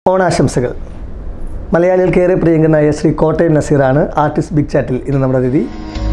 ഓണാശംസകൾ മലയാളികൾക്കേറെ പ്രിയങ്കരനായ ശ്രീ കോട്ടയം നസീറാണ് ആർട്ടിസ്റ്റ് ബിഗ് ചാറ്റിൽ ഇന്ന് നമ്മുടെ അതിഥി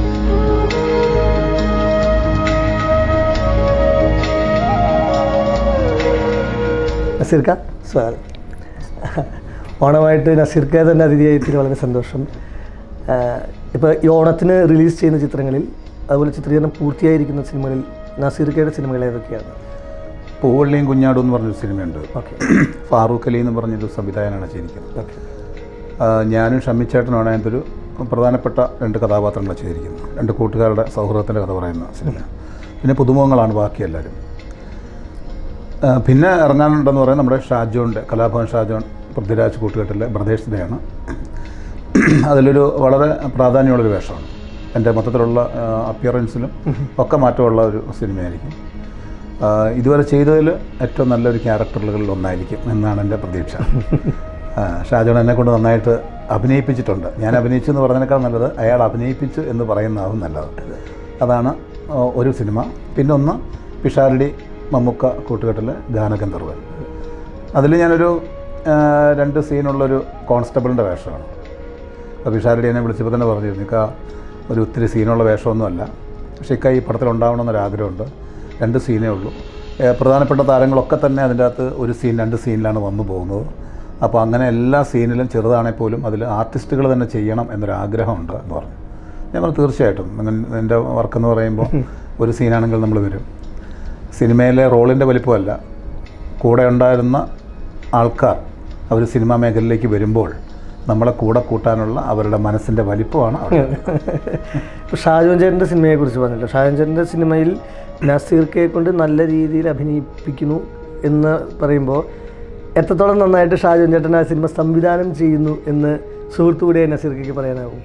നസീർക്ക സ്വാഗതം ഓണമായിട്ട് നസീർക്ക തന്നെ അതിഥിയായിട്ട് വളരെ സന്തോഷം ഇപ്പോൾ ഈ ഓണത്തിന് റിലീസ് ചെയ്യുന്ന ചിത്രങ്ങളിൽ അതുപോലെ ചിത്രീകരണം പൂർത്തിയായിരിക്കുന്ന സിനിമകളിൽ നസീർക്കയുടെ സിനിമകൾ ഏതൊക്കെയാണ് പൂവള്ളിയും കുഞ്ഞാടും എന്ന് പറഞ്ഞൊരു സിനിമയുണ്ട് ഓക്കെ ഫാറൂഖ് അലി എന്ന് പറഞ്ഞൊരു സംവിധായകനാണ് ചെയ്തിരിക്കുന്നത് ഓക്കെ ആ, ഞാനും ഷമ്മിച്ചേട്ടനുമാണ് അതിൻ്റെ ഒരു പ്രധാനപ്പെട്ട രണ്ട് കഥാപാത്രങ്ങൾ ചെയ്തിരിക്കുന്നത് രണ്ട് കൂട്ടുകാരുടെ സൗഹൃദത്തിൻ്റെ കഥ പറയുന്ന സിനിമ പിന്നെ പുതുമുഖങ്ങളാണ് ബാക്കി എല്ലാവരും ആ, പിന്നെ ഇറങ്ങാനുണ്ടെന്ന് പറയുന്നത് നമ്മുടെ ഷാജോൻ്റെ കലാഭവൻ ഷാജോൺ പൃഥ്വിരാജ് കൂട്ടുകെട്ടിലെ ബ്രദേഴ്സിൻ്റെയാണ് അതിലൊരു വളരെ പ്രാധാന്യമുള്ളൊരു വേഷമാണ് എൻ്റെ മൊത്തത്തിലുള്ള അപ്പിയറൻസിലും ഒക്കെ മാറ്റമുള്ള ഒരു സിനിമയായിരിക്കും ആ, ഇതുവരെ ചെയ്തതിൽ ഏറ്റവും നല്ലൊരു ക്യാരക്ടറുകളിൽ ഒന്നായിരിക്കും എന്നാണ് എൻ്റെ പ്രതീക്ഷ ആ, ഷാജോൺ എന്നെ കൊണ്ട് നന്നായിട്ട് അഭിനയിപ്പിച്ചിട്ടുണ്ട് ഞാൻ അഭിനയിച്ചു എന്ന് പറഞ്ഞതിനേക്കാൾ നല്ലത് അയാൾ അഭിനയിപ്പിച്ചു എന്ന് പറയുന്നതാവും നല്ലത് അതാണ് ആ, ഒരു സിനിമ പിന്നൊന്ന് പിഷാരടി മമ്മുക്ക കൂട്ടുകെട്ടിലെ ഗാനഗന്ധർവൻ അതിൽ ഞാനൊരു ആ, രണ്ട് സീനുള്ളൊരു കോൺസ്റ്റബിളിൻ്റെ വേഷമാണ് അപ്പോൾ പിഷാരടി എന്നെ വിളിച്ചപ്പോൾ തന്നെ പറഞ്ഞിരുന്നു ഇക്ക ഒരു ഒത്തിരി സീനുള്ള വേഷമൊന്നുമല്ല പക്ഷേ ഇക്ക ഈ പടത്തിൽ ഉണ്ടാവണമെന്നൊരാഗ്രഹമുണ്ട് രണ്ട് സീനേ ഉള്ളൂ ഏ, പ്രധാനപ്പെട്ട താരങ്ങളൊക്കെ തന്നെ അതിൻ്റെ അകത്ത് ഒരു സീൻ രണ്ട് സീനിലാണ് വന്നു പോകുന്നത് അപ്പോൾ അങ്ങനെ എല്ലാ സീനിലും ചെറുതാണെങ്കിൽ പോലും അതിൽ ആർട്ടിസ്റ്റുകൾ തന്നെ ചെയ്യണം എന്നൊരാഗ്രഹമുണ്ട് എന്ന് പറഞ്ഞു ഞാൻ പറഞ്ഞു തീർച്ചയായിട്ടും നിങ്ങൾ എൻ്റെ വർക്കെന്ന് പറയുമ്പോൾ ഒരു സീനാണെങ്കിൽ നമ്മൾ വരും സിനിമയിലെ റോളിൻ്റെ വലിപ്പമല്ല കൂടെ ഉണ്ടായിരുന്ന ആൾക്കാർ അവർ സിനിമാ മേഖലയിലേക്ക് വരുമ്പോൾ നമ്മളെ കൂടെ കൂട്ടാനുള്ള അവരുടെ മനസ്സിൻ്റെ വലിപ്പമാണ് അവിടെ ഇപ്പോൾ ഷാജോൻ ചേട്ടൻ്റെ സിനിമയെക്കുറിച്ച് പറഞ്ഞല്ലോ ഷാജോൻ ചേട്ടൻ്റെ സിനിമയിൽ നസീർക്കയെ കൊണ്ട് നല്ല രീതിയിൽ അഭിനയിപ്പിക്കുന്നു എന്ന് പറയുമ്പോൾ എത്രത്തോളം നന്നായിട്ട് ഷാജോൻ ചേട്ടൻ ആ സിനിമ സംവിധാനം ചെയ്യുന്നു എന്ന് സുഹൃത്തുകൂടെ നസീർക്കയ്ക്ക് പറയാനാവും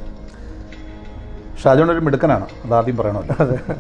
ഷാജോൺ ഒരു മിടുക്കനാണ് അതാദ്യം പറയണമല്ലോ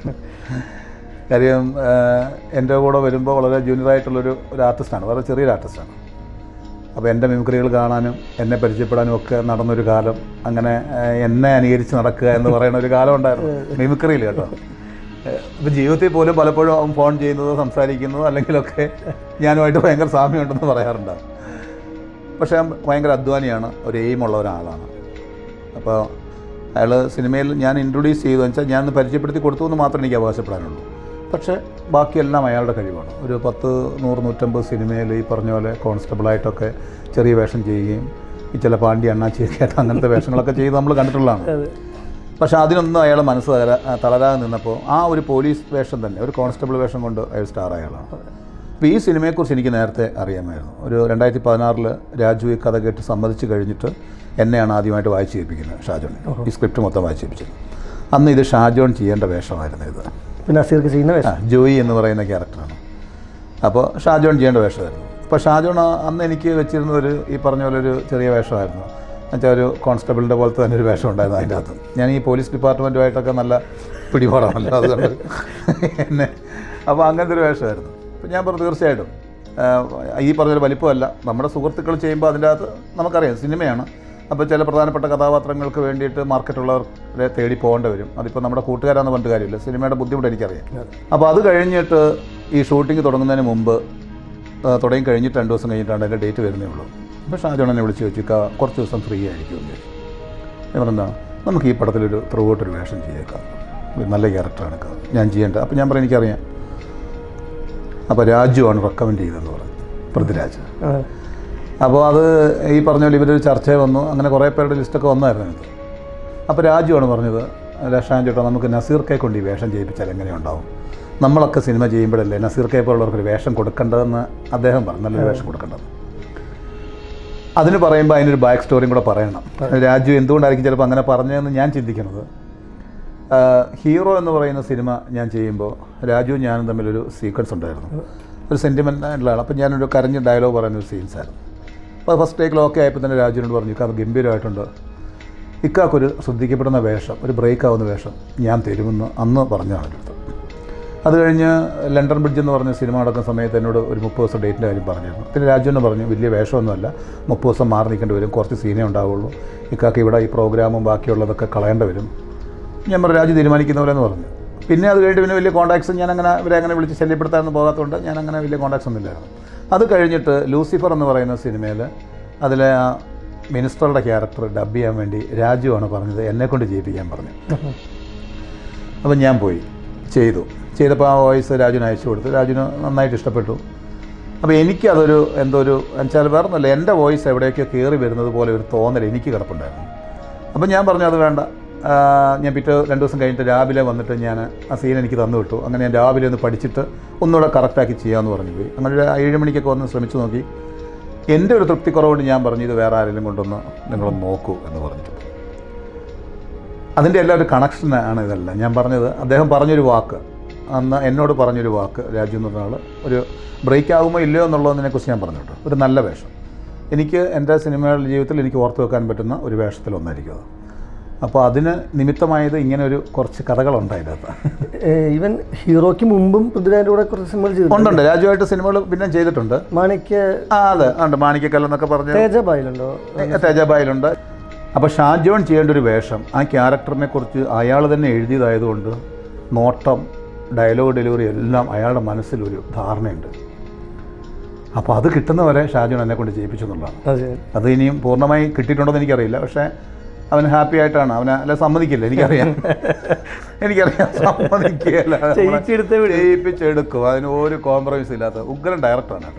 കാര്യം ആഹ്, എൻ്റെ കൂടെ വരുമ്പോൾ വളരെ ജൂനിയറായിട്ടുള്ളൊരു ഒരു ആർട്ടിസ്റ്റാണ് വളരെ ചെറിയൊരു ആർട്ടിസ്റ്റാണ് അപ്പോൾ എൻ്റെ മിമിക്രികൾ കാണാനും എന്നെ പരിചയപ്പെടാനും ഒക്കെ നടന്നൊരു കാലം അങ്ങനെ ആഹ്, എന്നെ അനുകരിച്ച് നടക്കുക എന്ന് പറയുന്ന ഒരു കാലം ഉണ്ടായിരുന്നു മിമിക്രിയിൽ കേട്ടോ ഇപ്പോൾ ജീവിതത്തിൽ പോലും പലപ്പോഴും അവൻ ഫോൺ ചെയ്യുന്നതോ സംസാരിക്കുന്നതോ അല്ലെങ്കിലൊക്കെ ഞാനുമായിട്ട് ഭയങ്കര സാമ്യമുണ്ടെന്ന് പറയാറുണ്ട് പക്ഷേ അവൻ ഭയങ്കര അധ്വാനിയാണ് ഒരു എയിമുള്ള ഒരാളാണ് അപ്പോൾ അയാൾ സിനിമയിൽ ഞാൻ ഇൻട്രൊഡ്യൂസ് ചെയ്തു വെച്ചാൽ ഞാൻ ഒന്ന് പരിചയപ്പെടുത്തി കൊടുത്തു എന്ന് മാത്രമേ എനിക്ക് അവകാശപ്പെടാനുള്ളൂ പക്ഷേ ബാക്കിയെല്ലാം അയാളുടെ കഴിവാണ് ഒരു പത്ത് നൂറ് നൂറ്റമ്പത് സിനിമയിൽ ഈ പറഞ്ഞ പോലെ കോൺസ്റ്റബിളായിട്ടൊക്കെ ചെറിയ വേഷം ചെയ്യുകയും ഈ ചില പാണ്ടി അണ്ണാച്ചിയൊക്കെ ആയിട്ട് അങ്ങനത്തെ വേഷങ്ങളൊക്കെ ചെയ്ത് നമ്മൾ കണ്ടിട്ടുള്ളതാണ് പക്ഷേ അതിനൊന്നും അയാൾ മനസ്സ് തളരാ തളരാതെ നിന്നപ്പോൾ ആ ഒരു പോലീസ് വേഷം തന്നെ ഒരു കോൺസ്റ്റബിൾ വേഷം കൊണ്ട് അയാൾ സ്റ്റാർ അയാളാണ് അപ്പോൾ ഈ സിനിമയെക്കുറിച്ച് എനിക്ക് നേരത്തെ അറിയാമായിരുന്നു ഒരു രണ്ടായിരത്തി പതിനാറിൽ രാജു ഈ കഥ കേട്ട് സമ്മതിച്ച് കഴിഞ്ഞിട്ട് എന്നെയാണ് ആദ്യമായിട്ട് വായിച്ച് കേൾപ്പിക്കുന്നത് ഷാജോൺ ഈ സ്ക്രിപ്റ്റ് മൊത്തം വായിച്ച് കേൾപ്പിച്ചത് അന്ന് ഇത് ഷാജോൺ ചെയ്യേണ്ട വേഷമായിരുന്നു ഇത് പിന്നെ നസീർക്ക് ചെയ്യുന്ന ആ വേഷം ജോയി എന്ന് പറയുന്ന ക്യാരക്ടറാണ് അപ്പോൾ ഷാജോൺ ചെയ്യേണ്ട വേഷമായിരുന്നു അപ്പോൾ ഷാജോൺ ആ- അന്ന് എനിക്ക് വെച്ചിരുന്ന ഒരു ഈ പറഞ്ഞ പോലെ ഒരു ചെറിയ വേഷമായിരുന്നു എന്നുവെച്ചാൽ ഒരു കോൺസ്റ്റബിളിൻ്റെ പോലത്തെ തന്നെ ഒരു വേഷം ഉണ്ടായിരുന്നു അതിൻ്റെ അകത്ത് ഞാൻ ഈ പോലീസ് ഡിപ്പാർട്ട്മെൻറ്റുമായിട്ടൊക്കെ നല്ല പിടിപാടാണല്ലോ അതുകൊണ്ട് എന്നെ അപ്പോൾ അങ്ങനത്തെ ഒരു വേഷമായിരുന്നു അപ്പോൾ ഞാൻ പറഞ്ഞു തീർച്ചയായിട്ടും ആ, ഈ പറഞ്ഞൊരു വലിപ്പമല്ല നമ്മുടെ സുഹൃത്തുക്കൾ ചെയ്യുമ്പോൾ അതിൻ്റെ അകത്ത് നമുക്കറിയാം സിനിമയാണ് അപ്പോൾ ചില പ്രധാനപ്പെട്ട കഥാപാത്രങ്ങൾക്ക് വേണ്ടിയിട്ട് മാർക്കറ്റുള്ളവരെ തേടി പോകേണ്ടി വരും അതിപ്പോൾ നമ്മുടെ കൂട്ടുകാരാന്ന് പറഞ്ഞിട്ട് കാര്യമില്ല സിനിമയുടെ ബുദ്ധിമുട്ട് എനിക്കറിയാം അപ്പോൾ അത് കഴിഞ്ഞിട്ട് ഈ ഷൂട്ടിംഗ് തുടങ്ങുന്നതിന് മുമ്പ് ആ, തുടങ്ങി കഴിഞ്ഞിട്ട് രണ്ട് ദിവസം കഴിഞ്ഞിട്ടാണ് എൻ്റെ ഡേറ്റ് വരുന്നേ ഉള്ളൂ അപ്പോൾ ഷാജോൺ എന്നെ വിളിച്ച് ചോദിച്ചു "ഇക്ക, കുറച്ച് ദിവസം ഫ്രീ ആയിരിക്കും എന്ന് ചോദിച്ചു ഞാൻ പറഞ്ഞാ നമുക്ക് ഈ പടത്തിലൊരു ത്രൂ ഔട്ടൊരു വേഷം ചെയ്തേക്കാം ഒരു നല്ല ക്യാരക്ടറാണ് ഇക്ക. ഞാൻ ചെയ്യേണ്ട അപ്പോൾ ഞാൻ പറഞ്ഞു എനിക്കറിയാം അപ്പോൾ രാജുവാണ് റെക്കമെൻഡ് ചെയ്തതെന്ന് പറഞ്ഞു പൃഥ്വിരാജ് ആ, അപ്പോൾ അത് ഈ പറഞ്ഞ പോലെ ഇവരൊരു ചർച്ച വന്നു അങ്ങനെ കുറേ പേരുടെ ലിസ്റ്റൊക്കെ വന്നായിരുന്നു എനിക്ക് അപ്പോൾ രാജുവാണ് പറഞ്ഞത് രക്ഷാൻ ചേട്ടാ നമുക്ക് നസീർക്കെ കൊണ്ട് ഈ വേഷം ചെയ്യിപ്പിച്ചാൽ എങ്ങനെ ഉണ്ടാവും നമ്മളൊക്കെ സിനിമ ചെയ്യുമ്പോഴല്ലേ നസീർക്കെ പോലുള്ളവർക്കൊരു വേഷം കൊടുക്കേണ്ടതെന്ന് അദ്ദേഹം പറഞ്ഞു നല്ലൊരു വേഷം കൊടുക്കേണ്ടത് അതിന് പറയുമ്പോൾ അതിനൊരു ബാക്ക് സ്റ്റോറിയും കൂടെ പറയണം രാജു എന്തുകൊണ്ടായിരിക്കും ചിലപ്പോൾ അങ്ങനെ പറഞ്ഞതെന്ന് ഞാൻ ചിന്തിക്കുന്നത് ഹീറോ എന്ന് പറയുന്ന സിനിമ ഞാൻ ചെയ്യുമ്പോൾ രാജുവും ഞാനും തമ്മിലൊരു സീക്വൻസ് ഉണ്ടായിരുന്നു ഒരു സെൻറ്റിമെൻ്റ് ആയിട്ടുള്ള അപ്പോൾ ഞാനൊരു കരഞ്ഞ് ഡയലോഗ് പറയുന്ന ഒരു സീൻസ് ആയിരുന്നു അപ്പോൾ ഫസ്റ്റ് ടേക്കിൽ ഓക്കെ ആയപ്പോൾ തന്നെ രാജുവിനോട് പറഞ്ഞു ഇക്കാ അത് ഗംഭീരമായിട്ടുണ്ട് ഇക്കാക്കൊരു ശ്രദ്ധിക്കപ്പെടുന്ന വേഷം ഒരു ബ്രേക്ക് ആവുന്ന വേഷം ഞാൻ തരുമെന്ന് അന്ന് പറഞ്ഞാണ് എൻ്റെ അടുത്ത് അത് കഴിഞ്ഞ് ലണ്ടൻ ബ്രിഡ്ജ് എന്ന് പറഞ്ഞ സിനിമ നടക്കുന്ന സമയത്ത് എന്നോട് ഒരു മുപ്പത് ദിവസം ഡേറ്റിൻ്റെ കാര്യം പറഞ്ഞിരുന്നു പിന്നെ രാജുവിനെ പറഞ്ഞു വലിയ വേഷമൊന്നുമല്ല മുപ്പത് ദിവസം മാറി നിൽക്കേണ്ടി വരും കുറച്ച് സീനേ ഉണ്ടാവുള്ളൂ ഇക്കാക്ക് ഇവിടെ ഈ പ്രോഗ്രാമും ബാക്കിയുള്ളതൊക്കെ കളയേണ്ടി വരും ഞാൻ പറഞ്ഞു രാജു തീരുമാനിക്കുന്ന പോലെ എന്ന് പറഞ്ഞു പിന്നെ അത് കഴിഞ്ഞിട്ട് പിന്നെ വലിയ കോൺടാക്ട്സ് ഞാൻ അങ്ങനെ ഇവരെ അങ്ങനെ വിളിച്ച് ശല്യപ്പെടുത്താനൊന്നും പോകാത്തതുകൊണ്ട് ഞാൻ അങ്ങനെ വലിയ കോൺടാക്ട്സ് ഒന്നും ഇല്ലായിരുന്നു അത് കഴിഞ്ഞിട്ട് ലൂസിഫർ എന്ന് പറയുന്ന സിനിമയിൽ അതിലെ ആ മിനിസ്റ്ററുടെ ക്യാരക്ടർ ഡബ് ചെയ്യാൻ വേണ്ടി രാജുവാണ് പറഞ്ഞത് എന്നെക്കൊണ്ട് ചെയ്യിപ്പിക്കാൻ പറഞ്ഞു അപ്പം ഞാൻ പോയി ചെയ്തു ചെയ്തപ്പോൾ ആ വോയിസ് രാജുവിന് അയച്ചു കൊടുത്തു രാജുവിന് നന്നായിട്ട് ഇഷ്ടപ്പെട്ടു അപ്പോൾ എനിക്കതൊരു എന്തോ ഒരു എന്നുവെച്ചാൽ വേറെ ഒന്നുമല്ല എൻ്റെ വോയിസ് എവിടേക്കോ കയറി വരുന്നത് പോലെ ഒരു തോന്നൽ എനിക്ക് കിടപ്പുണ്ടായിരുന്നു അപ്പം ഞാൻ പറഞ്ഞു അത് വേണ്ട ആ, ഞാൻ പിറ്റേ രണ്ട് ദിവസം കഴിഞ്ഞിട്ട് രാവിലെ വന്നിട്ട് ഞാൻ ആ സീൻ എനിക്ക് തന്നു വിട്ടു അങ്ങനെ ഞാൻ രാവിലെ ഒന്ന് പഠിച്ചിട്ട് ഒന്നുകൂടെ കറക്റ്റാക്കി ചെയ്യാമെന്ന് പറഞ്ഞു പോയി അങ്ങനെ ഒരു ഏഴ് മണിക്കൊക്കെ വന്ന് ശ്രമിച്ചു നോക്കി എൻ്റെ ഒരു തൃപ്തി കുറവുകൊണ്ട് ഞാൻ പറഞ്ഞു ഇത് വേറെ ആരെങ്കിലും കൊണ്ടൊന്ന് നിങ്ങളൊന്ന് നോക്കൂ എന്ന് പറഞ്ഞിട്ട് അതിൻ്റെ എല്ലാം ഒരു കണക്ഷൻ ആണ് ഇതല്ല ഞാൻ പറഞ്ഞത് അദ്ദേഹം പറഞ്ഞൊരു വാക്ക് അന്ന് എന്നോട് പറഞ്ഞൊരു വാക്ക് രാജു എന്ന് പറഞ്ഞ ആൾ ഒരു ബ്രേക്ക് ആകുമോ ഇല്ലയോ എന്നുള്ളതിനെക്കുറിച്ച് ഞാൻ പറഞ്ഞു കേട്ടോ ഒരു നല്ല വേഷം എനിക്ക് എൻ്റെ സിനിമകളുടെ ജീവിതത്തിൽ എനിക്ക് ഓർത്തു വെക്കാൻ പറ്റുന്ന ഒരു വേഷത്തിൽ ഒന്നായിരിക്കും അത് അപ്പോൾ അതിന് നിമിത്തമായത് ഇങ്ങനെ ഒരു കുറച്ച് കഥകളുണ്ട് അതിൻ്റെ അകത്ത് ഈവൻ ഹീറോയ്ക്ക് മുമ്പും പൃഥ്വിരാജിൻ്റെ കൂടെ കുറച്ച് സിനിമകൾ ചെയ്തു ഉണ്ടുണ്ട് രാജുവായിട്ട് സിനിമകൾ പിന്നെ ചെയ്തിട്ടുണ്ട് മാണിക്യ ആ അതെ ഉണ്ട് മാണിക്കക്കല്ലെന്നൊക്കെ പറഞ്ഞ് തേജബായിലുണ്ടോ തേജബായിലുണ്ട് അപ്പോൾ ഷാജോൺ ചെയ്യേണ്ട ഒരു വേഷം ആ ക്യാരക്ടറിനെ കുറിച്ച് അയാൾ തന്നെ എഴുതിയതായതുകൊണ്ട് നോട്ടം ഡയലോഗ് ഡെലിവറി എല്ലാം അയാളുടെ മനസ്സിലൊരു ധാരണയുണ്ട് അപ്പോൾ അത് കിട്ടുന്നവരെ ഷാജോൺ എന്നെ കൊണ്ട് ചെയ്യിപ്പിച്ചു എന്നുള്ളതാണ് അതെ അത് ഇനിയും പൂർണ്ണമായി കിട്ടിയിട്ടുണ്ടോ എന്ന് എനിക്കറിയില്ല പക്ഷേ അവൻ ഹാപ്പി ആയിട്ടാണ് അവനെ അല്ല സമ്മതിക്കില്ല എനിക്കറിയാം എനിക്കറിയാം സമ്മതിക്കില്ല ചെയ്യിച്ചെടുത്തേ വിടൂ. ചെയ്യിപ്പിച്ചെടുക്കും അതിന് ഒരു കോംപ്രമൈസ് ഇല്ലാത്ത ഉഗ്രൻ ഡയറക്ടറാണ്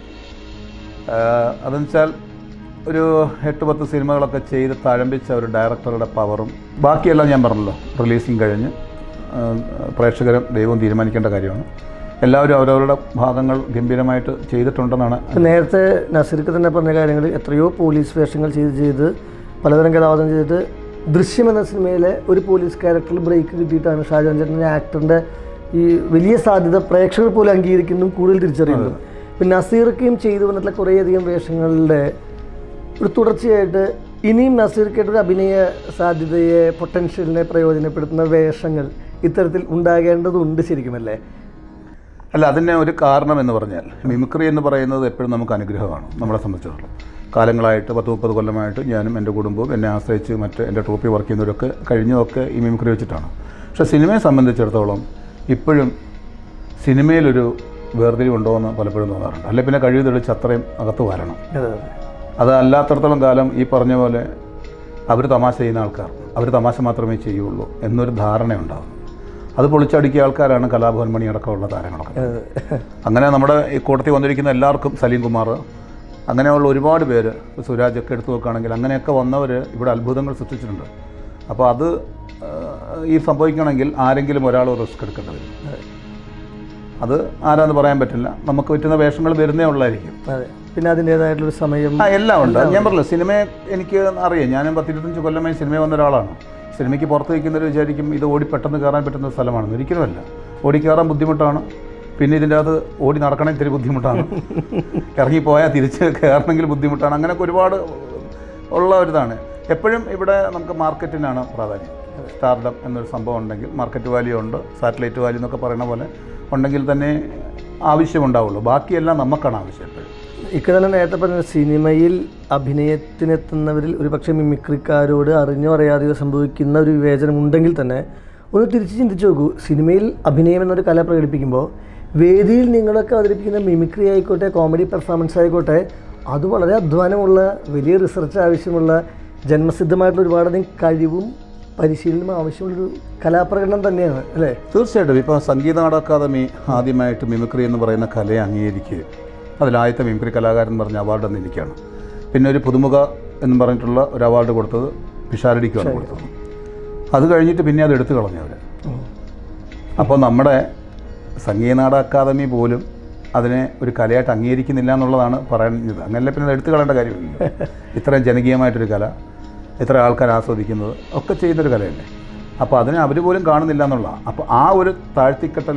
ആഹ് അതെന്ന് വെച്ചാൽ ഒരു എട്ട് പത്ത് സിനിമകളൊക്കെ ചെയ്ത് തഴമ്പിച്ച ഒരു ഡയറക്ടറുടെ പവറും ബാക്കിയെല്ലാം ഞാൻ പറഞ്ഞല്ലോ റിലീസിങ് കഴിഞ്ഞ് ആഹ് പ്രേക്ഷകരും ദൈവവും തീരുമാനിക്കേണ്ട കാര്യമാണ് എല്ലാവരും അവരവരുടെ ഭാഗങ്ങൾ ഗംഭീരമായിട്ട് ചെയ്തിട്ടുണ്ടെന്നാണ് ഇപ്പം നേരത്തെ നസീർക്ക് തന്നെ പറഞ്ഞ കാര്യങ്ങൾ എത്രയോ പോലീസ് വേഷങ്ങൾ ചെയ്ത് ചെയ്ത് പലതരം കഥാപാത്രം ചെയ്തിട്ട് ദൃശ്യം എന്ന സിനിമയിലെ ഒരു പോലീസ് ക്യാരക്ടറിൽ ബ്രേക്ക് കിട്ടിയിട്ടാണ് ഷാജാൻ ചേട്ടൻ്റെ ആക്ടറിൻ്റെ ഈ വലിയ സാധ്യത പ്രേക്ഷകർ പോലും അംഗീകരിക്കുന്നതും കൂടുതൽ തിരിച്ചറിയുന്നു പിന്നെ നസീർക്കയും ചെയ്തു വന്നിട്ടുള്ള കുറേയധികം വേഷങ്ങളുടെ ഒരു തുടർച്ചയായിട്ട് ഇനിയും നസീർക്കായിട്ട് ഒരു അഭിനയ സാധ്യതയെ പൊട്ടൻഷ്യലിനെ പ്രയോജനപ്പെടുത്തുന്ന വേഷങ്ങൾ ഇത്തരത്തിൽ ഉണ്ടാകേണ്ടതുണ്ട് ശരിക്കുമല്ലേ അല്ല അതിന് ഒരു കാരണം എന്ന് പറഞ്ഞാൽ മിമിക്രി എന്ന് പറയുന്നത് എപ്പോഴും നമുക്ക് അനുഗ്രഹമാണ് നമ്മളെ സംബന്ധിച്ചിടത്തോളം കാലങ്ങളായിട്ട് പത്ത് മുപ്പത് കൊല്ലമായിട്ട് ഞാനും എൻ്റെ കുടുംബവും എന്നെ ആശ്രയിച്ച് മറ്റ് എൻ്റെ ട്രൂപ്പിൽ വർക്ക് ചെയ്യുന്നവരൊക്കെ കഴിഞ്ഞതൊക്കെ ഈ മിമിക്രി വെച്ചിട്ടാണ് പക്ഷേ സിനിമയെ സംബന്ധിച്ചിടത്തോളം ഇപ്പോഴും സിനിമയിലൊരു വേർതിരിവുണ്ടോ എന്ന് പലപ്പോഴും തോന്നാറുണ്ട് അല്ലെ പിന്നെ കഴിവ് തെളിച്ച് അത്രയും അകത്ത് വരണം അതെ അത് അല്ലാത്തടത്തോളം കാലം ഈ പറഞ്ഞ പോലെ അവർ തമാശ ചെയ്യുന്ന ആൾക്കാർ അവർ തമാശ മാത്രമേ ചെയ്യുള്ളൂ എന്നൊരു ധാരണയുണ്ടാകും അത് പൊളിച്ചടുക്കിയ ആൾക്കാരാണ് കലാഭവൻ മണി അടക്കമുള്ള താരങ്ങളൊക്കെ അതെ അങ്ങനെ നമ്മുടെ ഈ കൂട്ടത്തിൽ വന്നിരിക്കുന്ന എല്ലാവർക്കും സലീം കുമാർ അങ്ങനെയുള്ള ഒരുപാട് പേര് ഇപ്പോൾ സുരാജൊക്കെ എടുത്തു നോക്കുകയാണെങ്കിൽ അങ്ങനെയൊക്കെ വന്നവർ ഇവിടെ അത്ഭുതങ്ങൾ സൃഷ്ടിച്ചിട്ടുണ്ട് അപ്പോൾ അത് ആ, ഈ സംഭവിക്കണമെങ്കിൽ ആരെങ്കിലും ഒരാൾ റിസ്ക് എടുക്കേണ്ടി വരും അത് ആരാന്ന് പറയാൻ പറ്റില്ല നമുക്ക് പറ്റുന്ന വേഷങ്ങൾ വരുന്നേ ഉള്ളായിരിക്കും അതെ പിന്നെ അതിൻ്റേതായിട്ടുള്ളൊരു സമയം ആ എല്ലാം ഉണ്ട് അത് ഞാൻ പറഞ്ഞില്ല സിനിമയെ എനിക്ക് അറിയാം ഞാനും പത്തിരുപത്തഞ്ച് കൊല്ലമായി സിനിമയിൽ വന്ന ഒരാളാണ് സിനിമയ്ക്ക് പുറത്ത് നിൽക്കുന്നവർ വിചാരിക്കും ഇത് ഓടി പെട്ടെന്ന് കയറാൻ പറ്റുന്ന സ്ഥലമാണെന്ന് ഒരിക്കലുമല്ല ഓടി കയറാൻ ബുദ്ധിമുട്ടാണ് പിന്നെ ഇതിൻ്റെ അകത്ത് ഓടി നടക്കണേ ഇത്തിരി ബുദ്ധിമുട്ടാണ് ഇറങ്ങിപ്പോയാൽ തിരിച്ച് കയറണമെങ്കിൽ ബുദ്ധിമുട്ടാണ് അങ്ങനെയൊക്കെ ഒരുപാട് ഉള്ള ഒരിതാണ് എപ്പോഴും ഇവിടെ നമുക്ക് മാർക്കറ്റിനാണ് പ്രാധാന്യം സ്റ്റാർഡം എന്നൊരു സംഭവം ഉണ്ടെങ്കിൽ മാർക്കറ്റ് വാല്യൂ ഉണ്ട് സാറ്റലൈറ്റ് വാല്യൂ എന്നൊക്കെ പറയുന്ന പോലെ ഉണ്ടെങ്കിൽ തന്നെ ആവശ്യമുണ്ടാവുള്ളൂ ബാക്കിയെല്ലാം നമുക്കാണ് ആവശ്യം എപ്പോഴും ഇക്ക തന്നെ നേരത്തെ പറഞ്ഞ സിനിമയിൽ അഭിനയത്തിനെത്തുന്നവരിൽ ഒരു പക്ഷേ മിമിക്രിക്കാരോട് അറിഞ്ഞോ അറിയാതെയോ സംഭവിക്കുന്ന ഒരു വിവേചനം ഉണ്ടെങ്കിൽ തന്നെ ഒന്ന് തിരിച്ച് ചിന്തിച്ച് നോക്കൂ സിനിമയിൽ അഭിനയം എന്നൊരു കല പ്രകടിപ്പിക്കുമ്പോൾ വേദിയിൽ നിങ്ങളൊക്കെ അവതരിപ്പിക്കുന്ന മിമിക്രി ആയിക്കോട്ടെ കോമഡി പെർഫോമൻസ് ആയിക്കോട്ടെ അത് വളരെ അധ്വാനമുള്ള വലിയ റിസർച്ച് ആവശ്യമുള്ള ജന്മസിദ്ധമായിട്ടുള്ള ഒരുപാടധികം കഴിവും പരിശീലനവും ആവശ്യമുള്ളൊരു കലാപ്രകടനം തന്നെയാണ് അല്ലേ തീർച്ചയായിട്ടും ഇപ്പോൾ സംഗീത നാടക അക്കാദമി ആദ്യമായിട്ട് മിമിക്രി എന്ന് പറയുന്ന കലയെ അംഗീകരിക്കുകയും അതിലാദ്യത്തെ മിമിക്രി കലാകാരൻ എന്ന് പറഞ്ഞ അവാർഡ് എന്ന് എനിക്കാണ് പിന്നെ ഒരു പുതുമുഖ എന്ന് പറഞ്ഞിട്ടുള്ള ഒരു അവാർഡ് കൊടുത്തത് പിഷാരടിക്കാണ് കൊടുത്തത് അത് കഴിഞ്ഞിട്ട് പിന്നെ അത് എടുത്തു കളഞ്ഞു അവർ അപ്പോൾ നമ്മുടെ സംഗീത നാടക അക്കാദമി പോലും അതിനെ ഒരു കലയായിട്ട് അംഗീകരിക്കുന്നില്ല എന്നുള്ളതാണ് പറയുന്നത് അങ്ങനല്ല പിന്നെ അത് എടുത്തു കളയേണ്ട കാര്യമില്ല ഇത്രയും ജനകീയമായിട്ടൊരു കല ഇത്ര ആൾക്കാർ ആസ്വദിക്കുന്നത് ഒക്കെ ചെയ്യുന്നൊരു കലയല്ലേ അപ്പോൾ അതിനെ അവർ പോലും കാണുന്നില്ല എന്നുള്ള അപ്പോൾ ആ ഒരു താഴ്ത്തിക്കെട്ടൽ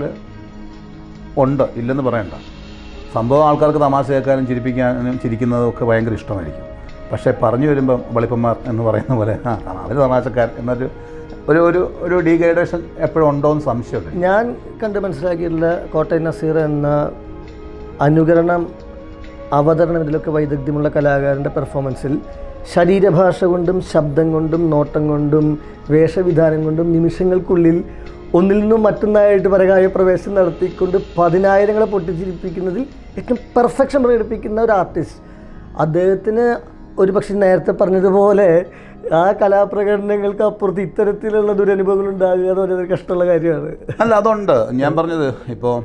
ഉണ്ട് ഇല്ലെന്ന് പറയണ്ട സംഭവം ആൾക്കാർക്ക് തമാശ കേൾക്കാനും ചിരിപ്പിക്കാനും ചിരിക്കുന്നതും ഒക്കെ ഭയങ്കര ഇഷ്ടമായിരിക്കും പക്ഷേ പറഞ്ഞു വരുമ്പം വെളിപ്പന്മാർ എന്ന് പറയുന്ന പോലെ ആ അവർ തമാശക്കാർ എന്നൊരു ഒരു ഒരു ഒരു ഡീഗ്രേഡേഷൻ എപ്പോഴും ഉണ്ടോ എന്ന് സംശയമുണ്ട് ഞാൻ കണ്ട് മനസ്സിലാക്കിയിട്ടുള്ള കോട്ടയം നസീർ എന്ന അനുകരണം അവതരണം ഇതിലൊക്കെ വൈദഗ്ധ്യമുള്ള കലാകാരൻ്റെ പെർഫോമൻസിൽ ശരീരഭാഷ കൊണ്ടും ശബ്ദം കൊണ്ടും നോട്ടം കൊണ്ടും വേഷവിധാനം കൊണ്ടും നിമിഷങ്ങൾക്കുള്ളിൽ ഒന്നിൽ നിന്നും മറ്റൊന്നായിട്ട് പരകായ പ്രവേശനം നടത്തിക്കൊണ്ട് പതിനായിരങ്ങളെ പൊട്ടിച്ചിരിപ്പിക്കുന്നതിൽ ഏറ്റവും പെർഫെക്ഷൻ പ്രകടിപ്പിക്കുന്ന ഒരു ആർട്ടിസ്റ്റ് അദ്ദേഹത്തിന് ഒരു പക്ഷേ നേരത്തെ പറഞ്ഞതുപോലെ ആ കലാപ്രകടനങ്ങൾക്ക് അപ്പുറത്ത് ഇത്തരത്തിലുള്ള ദുരനുഭവങ്ങൾ ഉണ്ടാകുക എന്ന് പറയുന്നത് കഷ്ടമുള്ള കാര്യമാണ് അല്ല അതുണ്ട് ഞാൻ പറഞ്ഞത് ഇപ്പോൾ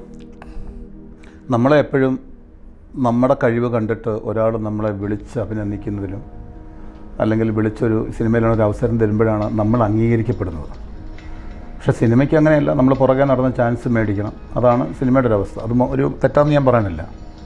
നമ്മളെ എപ്പോഴും നമ്മുടെ കഴിവ് കണ്ടിട്ട് ഒരാൾ നമ്മളെ വിളിച്ച് അഭിനന്ദിക്കുന്നതിലും അല്ലെങ്കിൽ വിളിച്ചൊരു സിനിമയിലാണ് ഒരു അവസരം തരുമ്പോഴാണ് നമ്മൾ അംഗീകരിക്കപ്പെടുന്നത് പക്ഷേ സിനിമയ്ക്ക് അങ്ങനെയല്ല നമ്മൾ പുറകെ നടന്ന ചാൻസ് മേടിക്കണം അതാണ് സിനിമയുടെ ഒരു അവസ്ഥ അത് മൊ- ഒരു തെറ്റാന്ന് ഞാൻ പറയാനില്ല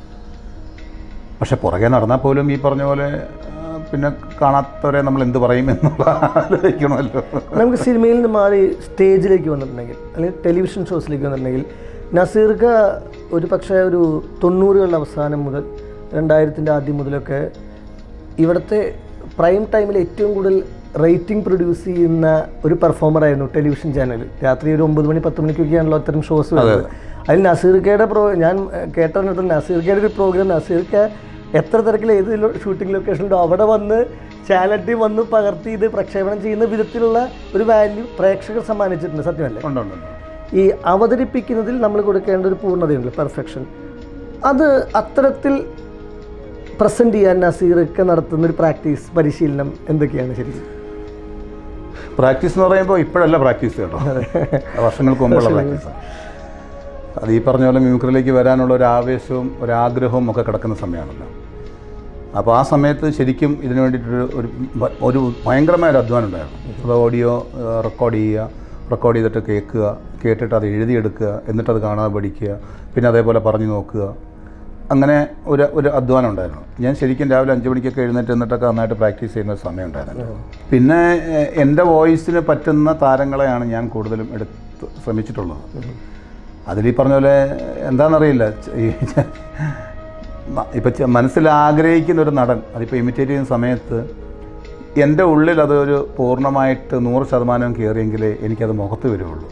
പക്ഷെ പുറകെ നടന്നാൽ പോലും ഈ പറഞ്ഞ പോലെ ആ, പിന്നെ കാണാത്തവരെ നമ്മൾ എന്ത് പറയും എന്നുള്ള ആലോചിക്കണമല്ലോ നമുക്ക് സിനിമയിൽ നിന്ന് മാറി സ്റ്റേജിലേക്ക് വന്നിട്ടുണ്ടെങ്കിൽ അല്ലെങ്കിൽ ടെലിവിഷൻ ഷോസിലേക്ക് വന്നിട്ടുണ്ടെങ്കിൽ നസീർക്ക ഒരു പക്ഷേ ഒരു തൊണ്ണൂറുകളുടെ അവസാനം മുതൽ രണ്ടായിരത്തിൻ്റെ ആദ്യം മുതലൊക്കെ ഇവിടുത്തെ പ്രൈം ടൈമിൽ ഏറ്റവും കൂടുതൽ റേറ്റിംഗ് പ്രൊഡ്യൂസ് ചെയ്യുന്ന ഒരു പെർഫോമറായിരുന്നു ടെലിവിഷൻ ചാനൽ രാത്രി ഒരു ഒമ്പത് മണി പത്ത് മണിക്കൊക്കെയാണല്ലോ അത്തരം ഷോസ് വരുന്നത് അതിൽ നസീർക്കയുടെ പ്രോ ഞാൻ കേട്ടറിഞ്ഞിട്ട് നസീർക്കയുടെ ഒരു പ്രോഗ്രാം നസീർക്ക എത്ര തിരക്കിൽ ഏത് ഷൂട്ടിംഗ് ലൊക്കേഷനിലോ അവിടെ വന്ന് ചാനൽ ടീം വന്ന് പകർത്തി ഇത് പ്രക്ഷേപണം ചെയ്യുന്ന വിധത്തിലുള്ള ഒരു വാല്യൂ പ്രേക്ഷകർ സമ്മാനിച്ചിട്ടുണ്ട് സത്യമല്ലേ ഉണ്ട് ഉണ്ട് ഉണ്ട്. ഈ അവതരിപ്പിക്കുന്നതിൽ നമ്മൾ കൊടുക്കേണ്ട ഒരു പൂർണ്ണതയുണ്ട് പെർഫെക്ഷൻ അത് അത്തരത്തിൽ പ്രസൻറ്റ് ചെയ്യാൻ നസീറൊക്കെ നടത്തുന്ന ഒരു പ്രാക്ടീസ് പരിശീലനം എന്തൊക്കെയാണ് ശരിക്കും പ്രാക്ടീസ് എന്ന് പറയുമ്പോൾ ഇപ്പോഴല്ല പ്രാക്ടീസ് കേട്ടോ വർഷങ്ങൾക്ക് മുമ്പുള്ള പ്രാക്ടീസാണ് അത് ഈ പറഞ്ഞ പോലെ മ്യൂക്രിലേക്ക് വരാനുള്ള ഒരു ആവേശവും ഒരു ആഗ്രഹവും ഒക്കെ കിടക്കുന്ന സമയമാണല്ലോ അപ്പോൾ ആ സമയത്ത് ശരിക്കും ഇതിനു വേണ്ടിയിട്ടൊരു ഒരു ഭ- ഒരു ഭയങ്കരമായ ഒരു അധ്വാനം ഉണ്ടായിരുന്നു അപ്പോൾ ഓഡിയോ റെക്കോർഡ് ചെയ്യുക റെക്കോർഡ് ചെയ്തിട്ട് കേൾക്കുക കേട്ടിട്ട് അത് എഴുതിയെടുക്കുക എന്നിട്ടത് കാണാതെ പഠിക്കുക പിന്നെ അതേപോലെ പറഞ്ഞു നോക്കുക അങ്ങനെ ഒരു ഒരു അധ്വാനം ഉണ്ടായിരുന്നു ഞാൻ ശരിക്കും രാവിലെ അഞ്ച് മണിക്കൊക്കെ എഴുന്നേറ്റ് എന്നിട്ടൊക്കെ നന്നായിട്ട് പ്രാക്ടീസ് ചെയ്യുന്ന ഒരു സമയം ഉണ്ടായിരുന്നു പിന്നെ എ- എൻ്റെ വോയിസിന് പറ്റുന്ന താരങ്ങളെയാണ് ഞാൻ കൂടുതലും എടുത്ത് ശ്രമിച്ചിട്ടുള്ളത് അതിൽ ഈ പറഞ്ഞ പോലെ എന്താണെന്നറിയില്ല ച- ഈ ഇപ്പം മനസ്സിൽ ആഗ്രഹിക്കുന്ന ഒരു നടൻ അതിപ്പോൾ ഇമിറ്റേറ്റ് ചെയ്യുന്ന സമയത്ത് എൻ്റെ ഉള്ളിൽ അതൊരു പൂർണ്ണമായിട്ട് നൂറ് ശതമാനം കയറിയെങ്കിലേ എനിക്കത് മുഖത്ത് വരുള്ളൂ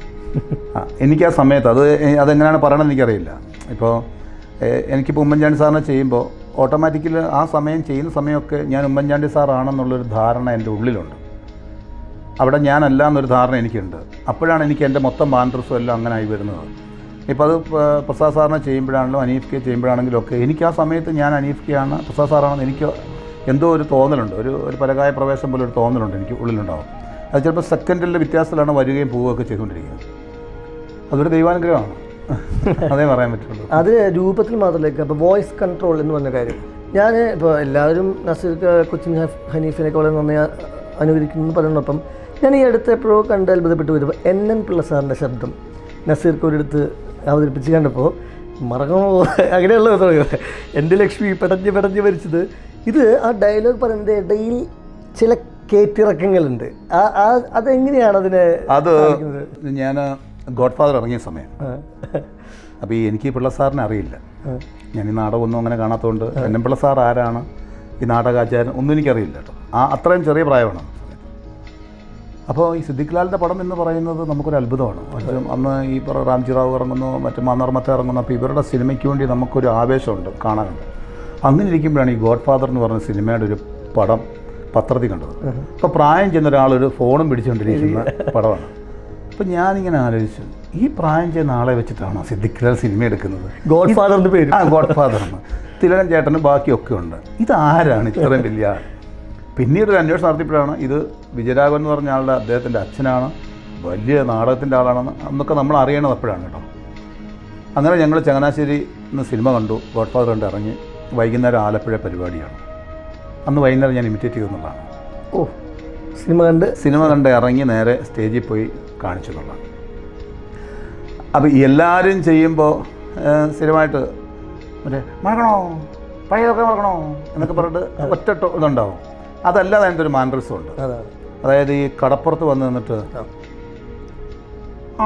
ആ, എനിക്ക് ആ സമയത്ത് അത് എ- അതെങ്ങനെയാണ് പറയണമെന്ന് എനിക്കറിയില്ല ഇപ്പോൾ എ- എനിക്കിപ്പോൾ ഉമ്മൻചാണ്ടി സാറിനെ ചെയ്യുമ്പോൾ ഓട്ടോമാറ്റിക്കലി ആ സമയം ചെയ്യുന്ന സമയമൊക്കെ ഞാൻ ഉമ്മൻചാണ്ടി സാറാണെന്നുള്ളൊരു ധാരണ എൻ്റെ ഉള്ളിലുണ്ട് അവിടെ ഞാനല്ല എന്നൊരു ധാരണ എനിക്കുണ്ട് അപ്പോഴാണ് എനിക്ക് എൻ്റെ മൊത്തം മാൻഡ്രസും എല്ലാം അങ്ങനെ ആയി വരുന്നത് ഇപ്പോൾ അത് പ- പ്രസാദ് സാറിനെ ചെയ്യുമ്പോഴാണെങ്കിലും അനീഫ് കെ ചെയ്യുമ്പോഴാണെങ്കിലും ഒക്കെ എനിക്ക് ആ സമയത്ത് ഞാൻ അനീഫ് കെ ആണ് പ്രസാദ് സാറാണെന്ന് എനിക്ക് എന്തോ ഒരു തോന്നലുണ്ട് ഒരു ഒരു പരകായ പ്രവേശം പോലെ ഒരു തോന്നലുണ്ട് എനിക്ക് ഉള്ളിലുണ്ടാവും അത് ചിലപ്പോൾ സെക്കൻഡിലെ വ്യത്യാസത്തിലാണ് വരികയും പോവുകയൊക്കെ ചെയ്തുകൊണ്ടിരിക്കുന്നത് അതൊരു ദൈവാനുഗ്രഹമാണ് അതേ പറയാൻ പറ്റുള്ളൂ അത് രൂപത്തിൽ മാത്രമല്ല ഇപ്പോൾ വോയിസ് കൺട്രോൾ എന്ന് പറഞ്ഞ കാര്യം ഞാൻ ഇപ്പോൾ എല്ലാവരും നസീർ കൊച്ചിൻ ഹഫ്- ഹനീഫിനെയൊക്കെ വളരെ നന്നായി അ- അനുകരിക്കുന്നു എന്ന് പറയുന്നപ്പം ഞാൻ ഈ അടുത്ത് എപ്പോഴോ കണ്ട് അത്ഭുതപ്പെട്ട് വരുമ്പോൾ എൻ എൻ പിള്ള സാറിൻ്റെ ശബ്ദം നസീർക്ക് ഒരിടത്ത് അവതരിപ്പിച്ച് കണ്ടപ്പോൾ മറങ്ങോ അങ്ങനെയുള്ള തുടങ്ങുക എൻ്റെ ലക്ഷ്മി പെടഞ്ഞ് പെടഞ്ഞ് മരിച്ചത് ഇത് ആ ഡയലോഗ് പറയുന്നതിൻ്റെ ഇടയിൽ ചില കേറ്റിറക്കങ്ങളുണ്ട് ആ ആ അതെങ്ങനെയാണ് അതിനെ അത് ഞാൻ ഗോഡ് ഫാദർ ഇറങ്ങിയ സമയം ആ. അപ്പോൾ ഈ എനിക്ക് ഈ പിള്ള സാറിനെ അറിയില്ല ഞാൻ ഈ നാടകമൊന്നും അങ്ങനെ കാണാത്തതുകൊണ്ട് എന്നെ പിള്ള സാർ ആരാണ് ഈ നാടകാചാരൻ ഒന്നും എനിക്കറിയില്ല കേട്ടോ ആ അത്രയും ചെറിയ പ്രായമാണ് ആ സമയത്ത്. അപ്പോൾ ഈ സിദ്ദിഖ് ലാലിൻ്റെ പടം എന്ന് പറയുന്നത് നമുക്കൊരു അത്ഭുതമാണ് അത് അന്ന് ഈ പറ റാംജി റാവു ഇറങ്ങുന്നു മറ്റു മാന്നാർമത്ത ഇറങ്ങുന്നു അപ്പോൾ ഇവരുടെ സിനിമയ്ക്ക് വേണ്ടി നമുക്കൊരു ആവേശമുണ്ട് കാണാനുണ്ട് അങ്ങനെ ഇരിക്കുമ്പോഴാണ് ഈ ഗോഡ് ഫാദർ എന്ന് പറഞ്ഞ സിനിമയുടെ ഒരു പടം പത്രത്തിൽ കണ്ടത് അപ്പോൾ പ്രായം ചെന്ന ഒരാളൊരു ഫോണും പിടിച്ചുകൊണ്ടിരിക്കുന്ന പടമാണ് അപ്പോൾ ഞാനിങ്ങനെ ആലോചിച്ചു ഈ പ്രായം ചെയ്യുന്ന ആളെ വെച്ചിട്ടാണോ സിദ്ദിഖ് ലാൽ സിനിമ എടുക്കുന്നത് ഗോഡ് ഫാദറിൻ്റെ പേര് ആ ഗോഡ് ഫാദർ എന്ന് തിലകൻ ചേട്ടനും ബാക്കിയൊക്കെ ഉണ്ട് ഇത് ആരാണ് ഇത്രയും വലിയ ആൾ പിന്നീട് ഒരു അന്വേഷണം നടത്തിയപ്പോഴാണ് ഇത് വിജയരാഘവൻ എന്ന് പറഞ്ഞ ആളുടെ അദ്ദേഹത്തിൻ്റെ അച്ഛനാണ് വലിയ നാടകത്തിൻ്റെ ആളാണെന്ന് അന്നൊക്കെ നമ്മൾ അറിയണത് അപ്പോഴാണ് കേട്ടോ അങ്ങനെ ഞങ്ങൾ ചങ്ങനാശ്ശേരി നിന്ന് സിനിമ കണ്ടു ഗോഡ് ഫാദർ കണ്ട് ഇറങ്ങി വൈകുന്നേരം ആലപ്പുഴ പരിപാടിയാണ് അന്ന് വൈകുന്നേരം ഞാൻ ഇമിറ്റേറ്റ് ചെയ്യുന്നതാണ് ഓ സിനിമ കണ്ട് സിനിമ കണ്ട് ഇറങ്ങി നേരെ സ്റ്റേജിൽ പോയി കാണിച്ചു എന്നുള്ളതാണ് അപ്പോൾ എല്ലാവരും ചെയ്യുമ്പോൾ സ്ഥിരമായിട്ട് മറ്റേ മറക്കണോ പഴയതൊക്കെ മറക്കണോ എന്നൊക്കെ പറഞ്ഞിട്ട് ഒറ്റ ടോ- ഇതുണ്ടാവും അതല്ലാതെ അതിൻ്റെ ഒരു മാൻഡ്രസും ഉണ്ട് അതാണ് അതായത് ഈ കടപ്പുറത്ത് വന്ന് നിന്നിട്ട് ആ. ആ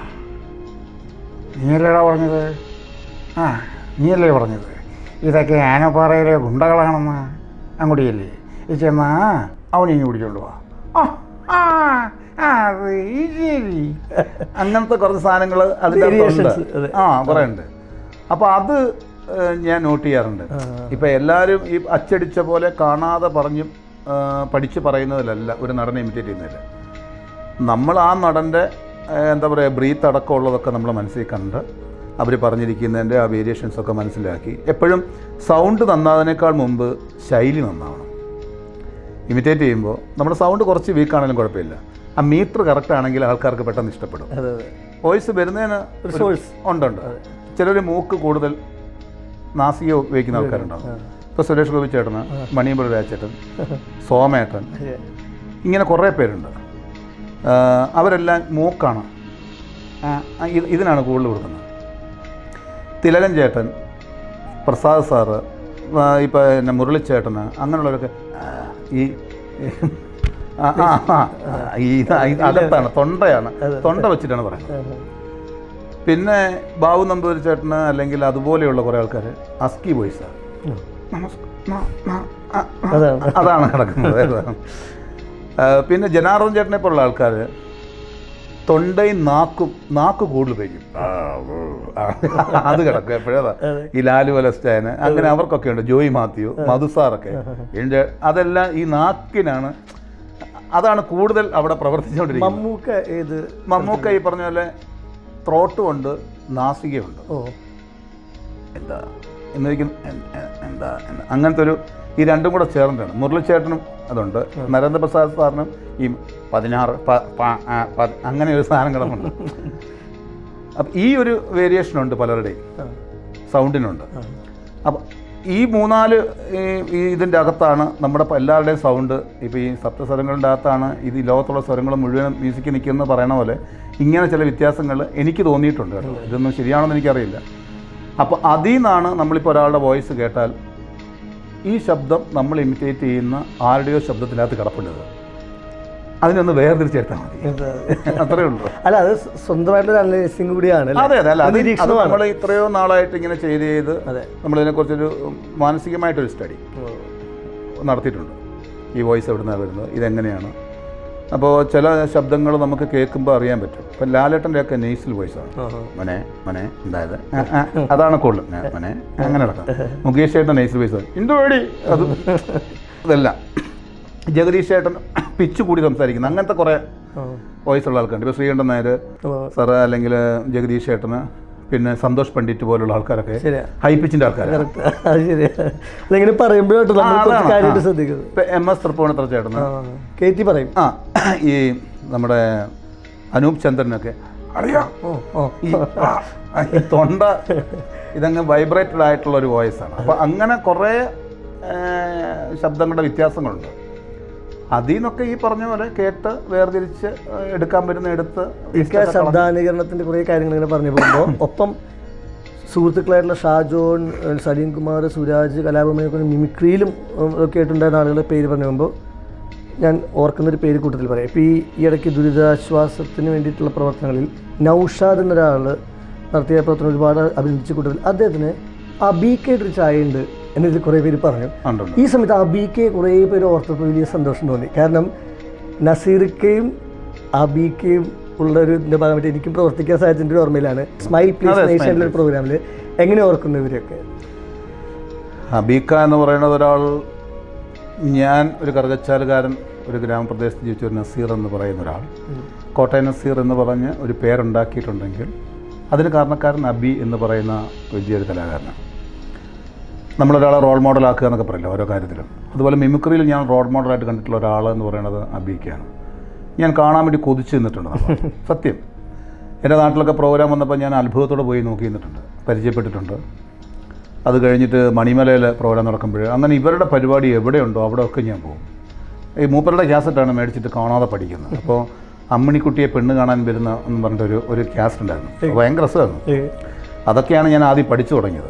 നീയല്ലേടാ പറഞ്ഞത് ആ നീയല്ലേ പറഞ്ഞത് ഇതൊക്കെ ആനപ്പാറയിലെ ഗുണ്ടകളാണെന്ന് അങ്ങോട്ടിയല്ലേ ഈ ചെന്നാ അവനെ പിടിച്ചോണ്ട് പോവാ ആ ആ ആ, അത് ശരി അങ്ങനത്തെ കുറച്ച് സാധനങ്ങൾ അതിൻ്റെ Variations, അതെ. ആ കുറേ ഉണ്ട് അപ്പോൾ അത് ഏഹ്, ഞാൻ നോട്ട് ചെയ്യാറുണ്ട് ആ. ഇപ്പം എല്ലാവരും ഈ അച്ചടിച്ച പോലെ കാണാതെ പറഞ്ഞും ആ, പഠിച്ച് പറയുന്നതിലല്ല ഒരു നടനെ ഇമിറ്റേറ്റ് ചെയ്യുന്നതില്ല നമ്മൾ ആ നടൻ്റെ ഏഹ്, എന്താ പറയുക ബ്രീത്ത് അടക്കമുള്ളതൊക്കെ നമ്മൾ മനസ്സിൽ കണ്ട് അവർ പറഞ്ഞിരിക്കുന്നതിൻ്റെ ആ വേരിയേഷൻസ് ഒക്കെ മനസ്സിലാക്കി എപ്പോഴും സൗണ്ട് നന്നാതിനേക്കാൾ മുമ്പ് ശൈലി നന്നാവണം ഇമിറ്റേറ്റ് ചെയ്യുമ്പോൾ നമ്മുടെ സൗണ്ട് കുറച്ച് വീക്കാണെങ്കിലും കുഴപ്പമില്ല ആ മീറ്റർ കറക്റ്റ് ആണെങ്കിൽ ആൾക്കാർക്ക് പെട്ടെന്ന് ഇഷ്ടപ്പെടും അതെ അതെ വോയിസ് വരുന്നതിന് ഒരു സോഴ്സ് ഉണ്ട് ഉണ്ട് ചിലർ മൂക്ക് കൂടുതൽ നാസിക ഉപയോഗിക്കുന്ന ആൾക്കാരുണ്ടാവും ഇപ്പോൾ സുരേഷ് ഗോപി ചേട്ടന് മണിയമ്പുഴ രാജേട്ടൻ സോമേട്ടൻ ഇങ്ങനെ കുറേ പേരുണ്ട് ആ, അവരെല്ലാം മൂക്കാണ് ആ, ആ, ഇത് ഇതിനാണ് കൂടുതൽ കൊടുക്കുന്നത് തിലകൻ ചേട്ടൻ പ്രസാദ് സാറ് ഇപ്പം പിന്നെ മുരളിച്ചേട്ടന് അങ്ങനെയുള്ളവരൊക്കെ ആ, ഈ ആ, ആ, ആ, ഈ ഇത് ഇത് അകത്താണ് തൊണ്ടയാണ് തൊണ്ട വെച്ചിട്ടാണ് പറയുന്നത് പിന്നെ ബാബു നമ്പൂതിരി ചേട്ടന് അല്ലെങ്കിൽ അതുപോലെയുള്ള കുറേ ആൾക്കാർ അസ്കി വോയിസാണ് അതാണ് അതാണ് കിടക്കുന്നത് അതാണ്. ആ, പിന്നെ ജനാർദ്ദൻ ചേട്ടനെ പോലുള്ള ആൾക്കാർ തൊണ്ടയും നാക്കും നാക്ക് കൂടുതൽ ഉപയോഗിക്കും ആ, ഊ, ആ. അത് കിടക്കും എപ്പോഴും അതാ ഈ ലാലു വലസ്റ്റാന് അങ്ങനെ അവർക്കൊക്കെ ഉണ്ട് ജോയി മാത്യു മധുസാറൊക്കെ ഇതിൻ്റെ അതെല്ലാം ഈ നാക്കിനാണ് അതാണ് കൂടുതൽ അവിടെ പ്രവർത്തിച്ചുകൊണ്ടിരിക്കുന്നത് മമ്മൂക്ക ഏത് മമ്മൂക്ക ഈ പറഞ്ഞ പോലെ ത്രോട്ടും ഉണ്ട് നാസികയുണ്ട് ഓ എന്താ എന്നിരിക്കും എന്താ എന്താ അങ്ങനത്തെ ഒരു ഈ രണ്ടും കൂടെ ചേർന്നിട്ടാണ് മുരളിച്ചേട്ടനും അതുണ്ട് നരേന്ദ്രപ്രസാദ് സാറിനും ഈ പതിനാറ് പ- പ- ആ, പ- അങ്ങനെ ഒരു സാധനം കിടപ്പുണ്ട് അപ്പം ഈ ഒരു വേരിയേഷൻ ഉണ്ട് പലരുടെയും ആ. സൗണ്ടിനുണ്ട് അപ്പം ഈ മൂന്നാല് ഈ ഈ ഇതിൻ്റെ അകത്താണ് നമ്മുടെ പ- എല്ലാവരുടെയും സൗണ്ട് ഇപ്പോൾ ഈ സപ്തസ്വരങ്ങളുടെ അകത്താണ് ഇത് ഈ ലോകത്തുള്ള സ്വരങ്ങൾ മുഴുവൻ മ്യൂസിക്കിൽ നിൽക്കുന്ന പറയണ പോലെ ഇങ്ങനെ ചില വ്യത്യാസങ്ങൾ എനിക്ക് തോന്നിയിട്ടുണ്ട് കേട്ടോ ഇതൊന്നും ശരിയാണെന്ന് എനിക്കറിയില്ല അപ്പോൾ അതിൽ നിന്നാണ് നമ്മളിപ്പോൾ ഒരാളുടെ വോയിസ് കേട്ടാൽ ഈ ശബ്ദം നമ്മൾ ഇമിറ്റേറ്റ് ചെയ്യുന്ന ആരുടെയോ ശബ്ദത്തിനകത്ത് കിടപ്പുള്ളത് അതിനൊന്ന് വേർതിരിച്ചെടുത്താൽ മതി എന്താ? അത്രേ ഉള്ളൂ അല്ല അത് സ്വന്തമായിട്ടുള്ള അനലൈസിങ് കൂടിയാണ് അല്ലേ? അതെ അതെ അല്ല അത് അത് നിരീക്ഷണമാണ് നമ്മൾ ഇത്രയോ നാളായിട്ട് ഇങ്ങനെ ചെയ്ത് ചെയ്ത് അതെ നമ്മളിതിനെക്കുറിച്ചൊരു മാനസികമായിട്ടൊരു സ്റ്റഡി ഓ. നടത്തിയിട്ടുണ്ട് ഈ വോയിസ് എവിടെ നിന്നാണ് വരുന്നത് ഇതെങ്ങനെയാണ് അപ്പോൾ ചില ശബ്ദങ്ങൾ നമുക്ക് കേൾക്കുമ്പോൾ അറിയാൻ പറ്റും ഇപ്പം ലാലേട്ടൻ്റെ ഒക്കെ നെയ്സിൽ വോയിസാണ് ആഹാ. മനെ മനെ ഉണ്ടായത് ആ, ആ, അതാണ് കൂടുതൽ ആ, മനെ അങ്ങനെ നടക്കാം മുകേഷ് ചേട്ടൻ നെയ്സിൽ വോയിസ് എന്ത് പേടി അത് ഇതെല്ലാം ജഗദീഷ് ചേട്ടൻ പിച്ച് കൂടി സംസാരിക്കുന്നത് അങ്ങനത്തെ കുറേ ആ. വോയിസ് ഉള്ള ആൾക്കാരുണ്ട് ഇപ്പോൾ ശ്രീകണ്ഠൻ നായർ ഓ. സാറ് അല്ലെങ്കിൽ ജഗദീഷ് ചേട്ടന് പിന്നെ സന്തോഷ് പണ്ഡിറ്റ് പോലുള്ള ആൾക്കാരൊക്കെ ശരിയാ ഹൈ പിച്ചിൻ്റെ ആൾക്കാരാണ് കറക്റ്റ് അത് ശരിയാ അതിങ്ങനെ പറയുമ്പോഴാട്ടോ നമ്മൾ ആ, കുറച്ച് അതാണ്. കാര്യമായിട്ട് ആ. ശ്രദ്ധിക്കുന്നത് ഇപ്പം എം എസ് തൃപ്പൂണിത്ര ചേട്ടന് ആ കേറ്റി പറയും ആ ഈ നമ്മുടെ അനൂപ് ചന്ദ്രനൊക്കെ അറിയാ ഓ ഓ ഈ ആ, ഈ തൊണ്ട ഇതങ്ങ് വൈബ്രേറ്റഡ് ആയിട്ടുള്ള ഒരു വോയിസ് ആണ് അപ്പോൾ അങ്ങനെ കുറേ ഏ, ശബ്ദങ്ങളുടെ വ്യത്യാസങ്ങളുണ്ട് അതിൽ നിന്നൊക്കെ ഈ പറഞ്ഞ പോലെ കേട്ട് വേർതിരിച്ച് ഏ, എടുക്കാൻ പറ്റുന്ന എടുത്ത് ഇക്ക ശബ്ദാനുകരണത്തിന്റെ കുറേ കാര്യങ്ങൾ ഇങ്ങനെ പറഞ്ഞു പോകുമ്പോൾ ഒപ്പം സുഹൃത്തുക്കളായിട്ടുള്ള ഷാജോൺ ഏഹ് സലീം കുമാർ സുരാജ് കലാപമയൊക്കെ മിമിക്രിയിലും ഉം, ഒക്കെ ആയിട്ടുണ്ടായിരുന്ന ആളുകളുടെ പേര് പറഞ്ഞു പോകുമ്പോൾ ഞാൻ ഓർക്കുന്നൊരു പേര് കൂട്ടത്തിൽ പറയാം ഇപ്പോൾ ഈ ഈ ഇടയ്ക്ക് ദുരിതാശ്വാസത്തിന് വേണ്ടിയിട്ടുള്ള പ്രവർത്തനങ്ങളിൽ നൗഷാദ് എന്നൊരാൾ നടത്തിയ പ്രവർത്തനം ഒരുപാട് അഭിനന്ദിച്ച കൂട്ടത്തിൽ അദ്ദേഹത്തിന് അബീക്കായിട്ടൊരു ചായ ഉണ്ട് എന്നതിൽ കുറേ പേര് പറഞ്ഞു ഉണ്ടുണ്ട് ഈ സമയത്ത് അബീക്കെ കുറേ പേര് ഓർത്തപ്പോൾ വലിയ സന്തോഷം തോന്നി കാരണം നസീർക്കയും അബീക്കയും ഉള്ള ഒരു ഇതിൻ്റെ ഭാഗമായിട്ട് എനിക്കും പ്രവർത്തിക്കാൻ സാധിച്ചതിൻ്റെ ഒരു ഓർമ്മയിലാണ് സ്മൈൽ പ്ലീസ് അതെ, Smile നേഷനിലെ ഒരു പ്രോഗ്രാമിൽ എങ്ങനെ ഓർക്കുന്നു ഇവരൊക്കെ അബീക്ക എന്ന് പറയുന്നത് ഒരാൾ ഞാൻ ഒരു കറുകച്ചാലുകാരൻ ഒരു ഗ്രാമപ്രദേശത്ത് ജീവിച്ച ഒരു നസീർ എന്ന് പറയുന്ന ഒരാൾ കോട്ടയം നസീർ എന്ന് പറഞ്ഞ് ഒരു പേരുണ്ടാക്കിയിട്ടുണ്ടെങ്കിൽ അതിന് കാരണക്കാരൻ അബി എന്ന് പറയുന്ന വലിയൊരു കലാകാരനാണ് നമ്മളൊരാളെ റോൾ മോഡലാക്കുക എന്നൊക്കെ പറയില്ല ഓരോ കാര്യത്തിലും അതുപോലെ മിമിക്രിയിൽ ഞാൻ റോൾ മോഡലായിട്ട് കണ്ടിട്ടുള്ള ഒരാൾ എന്ന് പറയുന്നത് അബിക്കാണ് ഞാൻ കാണാൻ വേണ്ടി കൊതിച്ച് നിന്നിട്ടുണ്ട് നമ്മൾ. സത്യം എൻ്റെ നാട്ടിലൊക്കെ പ്രോഗ്രാം വന്നപ്പോൾ ഞാൻ അത്ഭുതത്തോടെ പോയി നോക്കി നിന്നിട്ടുണ്ട് പരിചയപ്പെട്ടിട്ടുണ്ട് അത് കഴിഞ്ഞിട്ട് മണിമലയിൽ പ്രോഗ്രാം നടക്കുമ്പോൾ അങ്ങനെ ഇവരുടെ പരിപാടി എവിടെയുണ്ടോ അവിടെയൊക്കെ ഞാൻ പോകും ഈ മൂപ്പരുടെ ക്യാസറ്റാണ് മേടിച്ചിട്ട് കാണാതെ പഠിക്കുന്നത് അപ്പോൾ അമ്മിണിക്കുട്ടിയെ പെണ്ണ് കാണാൻ വരുന്ന എന്ന് പറഞ്ഞിട്ടൊരു ഒരു ക്യാസറ്റ് ഉണ്ടായിരുന്നു അത് ഭയങ്കര രസമായിരുന്നു അതൊക്കെയാണ് ഞാൻ ആദ്യം പഠിച്ചു തുടങ്ങിയത്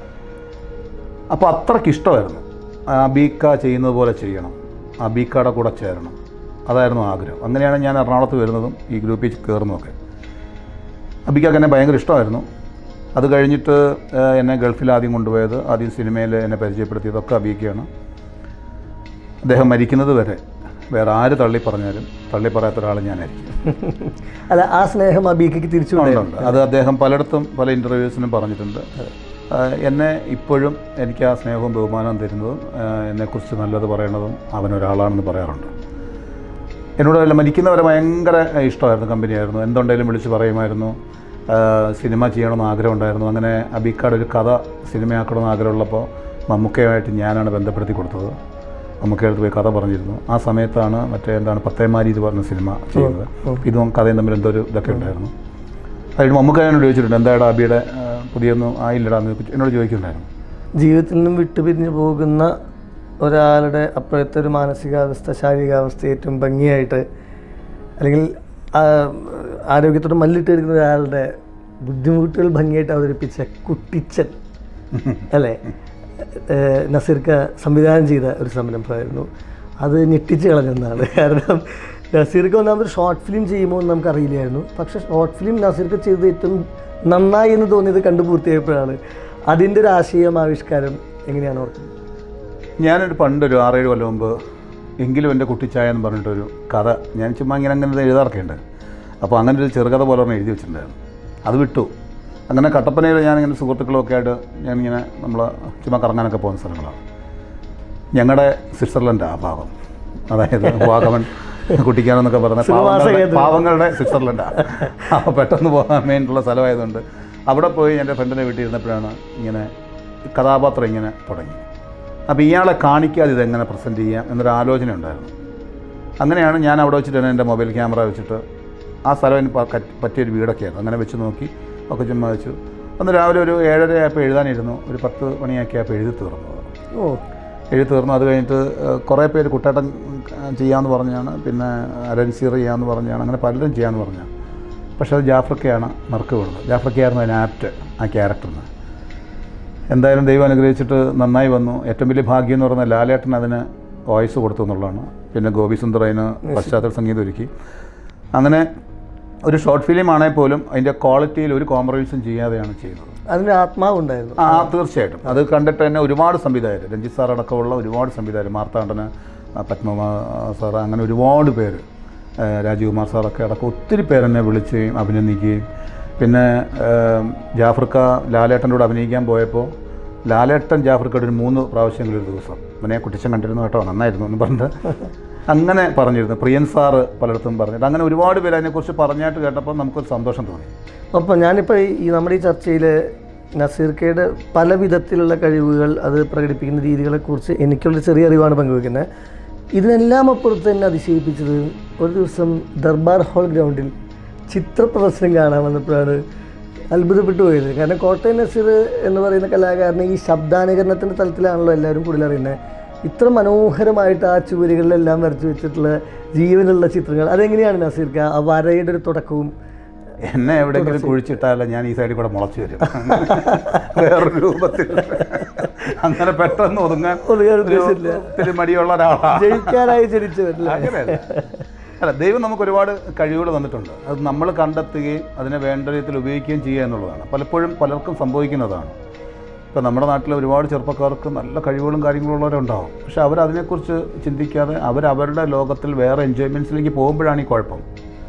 അപ്പോൾ അത്രയ്ക്ക് ഇഷ്ടമായിരുന്നു ആ ബീക്ക ചെയ്യുന്നത് പോലെ ചെയ്യണം ആ ബീക്കയുടെ കൂടെ ചേരണം അതായിരുന്നു ആഗ്രഹം അങ്ങനെയാണ് ഞാൻ എറണാകുളത്ത് വരുന്നതും ഈ ഗ്രൂപ്പിൽ കയറുന്നതൊക്കെ അബിക്കൊക്കെ എന്നെ ഭയങ്കര ഇഷ്ടമായിരുന്നു അത് കഴിഞ്ഞിട്ട് ആ, എന്നെ ഗൾഫിൽ ആദ്യം കൊണ്ടുപോയത് ആദ്യം സിനിമയിൽ എന്നെ പരിചയപ്പെടുത്തിയതൊക്കെ അബിക്കയാണ് അദ്ദേഹം മരിക്കുന്നത് വരെ വേറെ ആര് തള്ളി പറഞ്ഞാലും തള്ളി പറയാത്ത ഒരാൾ ഞാനായിരിക്കും അല്ല ആ സ്നേഹം അബീക്കയ്ക്ക് തിരിച്ചു ഉണ്ട് അത് അദ്ദേഹം പലയിടത്തും പല ഇൻ്റർവ്യൂസിനും പറഞ്ഞിട്ടുണ്ട് ആ, എന്നെ ഇപ്പോഴും എനിക്ക് ആ സ്നേഹവും ബഹുമാനവും തരുന്നതും ആ, എന്നെക്കുറിച്ച് നല്ലത് പറയണതും അവനൊരാളാണെന്ന് പറയാറുണ്ട് എന്നോട് അല്ല മരിക്കുന്നവരെ ഭയങ്കര ഇഷ്ടമായിരുന്നു കമ്പനിയായിരുന്നു എന്തുണ്ടെങ്കിലും വിളിച്ച് പറയുമായിരുന്നു ആ, സിനിമ ചെയ്യണമെന്ന് ആഗ്രഹം ഉണ്ടായിരുന്നു അങ്ങനെ അബിക്കാട് ഒരു കഥ സിനിമയാക്കണമെന്ന് ആഗ്രഹമുള്ളപ്പോൾ മമ്മൂക്കയുമായിട്ട് ഞാനാണ് ബന്ധപ്പെടുത്തി കൊടുത്തത് മമ്മൂക്കയുടെ പോയി കഥ പറഞ്ഞിരുന്നു ആ സമയത്താണ് മറ്റേ എന്താണ് പത്തേമാരി ഇത് പറഞ്ഞ സിനിമ ചെയ്യുന്നത് ഇതും കഥയും തമ്മിൽ എന്തോ ഒരു ഇതൊക്കെ ഉണ്ടായിരുന്നു അതിന് മമ്മൂക്ക എന്നോട് ചോദിച്ചിട്ടുണ്ട് എന്താടാ അബിയുടെ ആ, പുതിയൊന്നും ആയില്ലടാ എന്ന് എന്നോട് ചോദിക്കുന്നുണ്ടായിരുന്നു ജീവിതത്തിൽ നിന്നും വിട്ടുപിരിഞ്ഞു പോകുന്ന ഒരാളുടെ അപ്പോഴത്തെ ഒരു മാനസികാവസ്ഥ ശാരീരികാവസ്ഥ ഏറ്റവും ഭംഗിയായിട്ട് അല്ലെങ്കിൽ ആ, ആരോഗ്യത്തോട് മല്ലിട്ട് എടുക്കുന്ന ഒരാളുടെ ബുദ്ധിമുട്ടുകൾ ഭംഗിയായിട്ട് അവതരിപ്പിച്ച കുട്ടിച്ചൻ അല്ലേ ഏഹ് നസീർക്ക സംവിധാനം ചെയ്ത ഒരു സംരംഭമായിരുന്നു അത് ഞെട്ടിച്ച് കളഞ്ഞെന്നാണ് കാരണം നസീർക്ക് ഒന്നാമത് ഷോർട്ട് ഫിലിം ചെയ്യുമോ എന്ന് നമുക്കറിയില്ലായിരുന്നു പക്ഷേ ഷോർട്ട് ഫിലിം നസീർക്ക് ചെയ്തത് ഏറ്റവും നന്നായി എന്ന് തോന്നിയത് കണ്ടു പൂർത്തിയായപ്പോഴാണ് അതിൻ്റെ ഒരു ആശയം ആവിഷ്കാരം എങ്ങനെയാണ് ഓർക്കുന്നത് ഞാനൊരു പണ്ടൊരു ആറേഴ് കൊല്ലം മുമ്പ് എങ്കിലും എൻ്റെ കുട്ടിച്ചായ എന്ന് പറഞ്ഞിട്ടൊരു കഥ ഞാൻ ചുമ്മാ ഇങ്ങനെ അങ്ങനെ എഴുതാറൊക്കെ ഉണ്ട് അപ്പോൾ അങ്ങനെ ഒരു ചെറുകഥ പോലെ ഒരെണ്ണം എഴുതി വെച്ചിട്ടുണ്ടായിരുന്നു അത് വിട്ടു അങ്ങനെ കട്ടപ്പനയിൽ ഞാനിങ്ങനെ സുഹൃത്തുക്കളൊക്കെ ആയിട്ട് ഞാനിങ്ങനെ നമ്മൾ ചുമ്മാ കറങ്ങാനൊക്കെ പോകുന്ന സ്ഥലങ്ങളാണ് ഞങ്ങളുടെ സ്വിറ്റ്സർലൻഡ് ആ ഭാഗം അതായത് വാഗമൺ കുട്ടിക്കാനെന്നൊക്കെ പറഞ്ഞ പാവങ്ങളുടെ പാവങ്ങളുടെ സ്വിറ്റ്സർലൻഡാണ് അപ്പോൾ പെട്ടെന്ന് പോകാൻ വേണ്ടിയിട്ടുള്ള സ്ഥലമായതുകൊണ്ട് അവിടെ പോയി എൻ്റെ ഫ്രണ്ടിനെ വീട്ടിൽ ഇരുന്നപ്പോഴാണ് ഇങ്ങനെ കഥാപാത്രം ഇങ്ങനെ തുടങ്ങി അപ്പോൾ ഇയാളെ കാണിക്കാതെ ഇതെങ്ങനെ പ്രസൻറ്റ് ചെയ്യാം എന്നൊരു ആലോചന ഉണ്ടായിരുന്നു അങ്ങനെയാണ് ഞാൻ അവിടെ വെച്ചിട്ടാണ് എൻ്റെ മൊബൈൽ ക്യാമറ വെച്ചിട്ട് ആ സ്ഥലം എനിക്ക് പ- കറ്റ്- പറ്റിയൊരു വീടൊക്കെയായിരുന്നു അങ്ങനെ വെച്ച് നോക്കി ഒക്കെ ചുമ്മാ വെച്ചു അന്ന് രാവിലെ ഒരു ഏഴര ആയപ്പോൾ എഴുതാനിരുന്നു ഒരു പത്ത് മണിയൊക്കെ ആയപ്പോൾ എഴുതി തീർന്നത് ഓ എഴുതി തീർന്നു അത് കഴിഞ്ഞിട്ട് ഏഹ്, കുറേ പേര് കുട്ടേട്ടൻ ഏഹ്, ചെയ്യാമെന്ന് പറഞ്ഞാണ് പിന്നെ അരൻസീർ ചെയ്യാമെന്ന് പറഞ്ഞാണ് അങ്ങനെ പലരും ചെയ്യാമെന്ന് പറഞ്ഞാണ് പക്ഷേ അത് ജാഫ്രക്കയാണ് മർക്ക് കൊടുത്തത് ജാഫ്രക്കയായിരുന്നു അതിന് ആപ്റ്റ് ആ ക്യാരക്ടറിന് എന്തായാലും ദൈവം അനുഗ്രഹിച്ചിട്ട് നന്നായി വന്നു ഏറ്റവും വലിയ ഭാഗ്യം എന്ന് പറഞ്ഞാൽ ലാലേട്ടൻ അതിന് വോയിസ് കൊടുത്തു എന്നുള്ളതാണ് പിന്നെ ഗോപി സുന്ദർ അതിന് പശ്ചാത്തല സംഗീതം ഒരുക്കി അങ്ങനെ ഒരു ഷോർട്ട് ഫിലിം ആണെങ്കിൽ പോലും അതിൻ്റെ ക്വാളിറ്റിയിൽ ഒരു കോംപ്രമൈസും ചെയ്യാതെയാണ് ചെയ്യുന്നത് അതിന് ആത്മാവുണ്ടായിരുന്നു ആ തീർച്ചയായിട്ടും അത് കണ്ടിട്ട് തന്നെ ഒരുപാട് സംവിധായകർ രഞ്ജിത്ത് സാർ അടക്കമുള്ള ഒരുപാട് സംവിധായകർ മാർത്താണ്ഡന് ആ, പത്മമ സാർ അങ്ങനെ ഒരുപാട് പേര് ആ, രാജീവ് കുമാർ സാറൊക്കെ അടക്കം ഒത്തിരി പേരെന്നെ വിളിക്കുകയും അഭിനന്ദിക്കുകയും പിന്നെ ആ, ജാഫർക്ക ലാലേട്ടൻ്റെ കൂടെ അഭിനയിക്കാൻ പോയപ്പോൾ ലാലേട്ടൻ ജാഫർക്കയുടെ ഒരു മൂന്ന് പ്രാവശ്യങ്ങളിൽ ഒരു ദിവസം അവനെ കുട്ടിച്ചൻ കണ്ടിരുന്നു കേട്ടോ നന്നായിരുന്നു എന്ന് പറഞ്ഞിട്ട് അങ്ങനെ പറഞ്ഞിരുന്നു പ്രിയൻ സാറ് പലയിടത്തും പറഞ്ഞിട്ട് അങ്ങനെ ഒരുപാട് പേര് അതിനെക്കുറിച്ച് പറഞ്ഞായിട്ട് കേട്ടപ്പോൾ നമുക്കൊരു സന്തോഷം തോന്നി ഒപ്പം ഞാനിപ്പോൾ ഈ നമ്മുടെ ഈ ചർച്ചയിൽ നസീർക്കയുടെ പല വിധത്തിലുള്ള കഴിവുകൾ അത് പ്രകടിപ്പിക്കുന്ന രീതികളെക്കുറിച്ച് എനിക്കുള്ള ചെറിയ അറിവാണ് പങ്കുവെക്കുന്നത് ഇതിനെല്ലാം അപ്പുറത്ത് തന്നെ അതിശയിപ്പിച്ചത് ഒരു ദിവസം ദർബാർ ഹാൾ ഗ്രൗണ്ടിൽ ചിത്ര പ്രദർശനം കാണാൻ വന്നപ്പോഴാണ് അത്ഭുതപ്പെട്ടു പോയത് കാരണം കോട്ടയം നസീർ എന്ന് പറയുന്ന കലാകാരനെ ഈ ശബ്ദാനുകരണത്തിൻ്റെ തലത്തിലാണല്ലോ എല്ലാവരും കൂടുതൽ അറിയുന്നത് ഇത്ര മനോഹരമായിട്ട് ആ ചുവരുകളിലെല്ലാം വരച്ചു വെച്ചിട്ടുള്ള ജീവനുള്ള ചിത്രങ്ങൾ അതെങ്ങനെയാണ് നസീർക്ക ആ വരയുടെ ഒരു തുടക്കവും എന്നെ എവിടെയെങ്കിലും കുഴിച്ചിട്ടാല ഞാൻ ഈ സൈഡിൽ കൂടെ മുളച്ചു വരും വേറൊരു രൂപത്തിൽ അങ്ങനെ പെട്ടെന്ന് ഒതുങ്ങാൻ ഒതുങ്ങാൻ ഒരു ഉദ്ദേശമില്ല. ഒത്തിരി മടിയുള്ള ഒരാളാണ് ജയിക്കാനായി ജനിച്ചവരല്ലേ അങ്ങനെയല്ല അല്ല ദൈവം നമുക്ക് ഒരുപാട് കഴിവുകൾ തന്നിട്ടുണ്ട് അത് നമ്മൾ കണ്ടെത്തുകയും അതിനെ വേണ്ട രീതിയിൽ ഉപയോഗിക്കുകയും ചെയ്യുക എന്നുള്ളതാണ് പലപ്പോഴും പലർക്കും സംഭവിക്കുന്നതാണ് ഇപ്പം നമ്മുടെ നാട്ടിലെ ഒരുപാട് ചെറുപ്പക്കാർക്ക് നല്ല കഴിവുകളും കാര്യങ്ങളും ഉള്ളവരുണ്ടാവും പക്ഷെ അവരതിനെക്കുറിച്ച് ചിന്തിക്കാതെ അവരവരുടെ ലോകത്തിൽ വേറെ എൻജോയ്മെൻറ്റ്സിലേക്ക് പോകുമ്പോഴാണ് ഈ കുഴപ്പം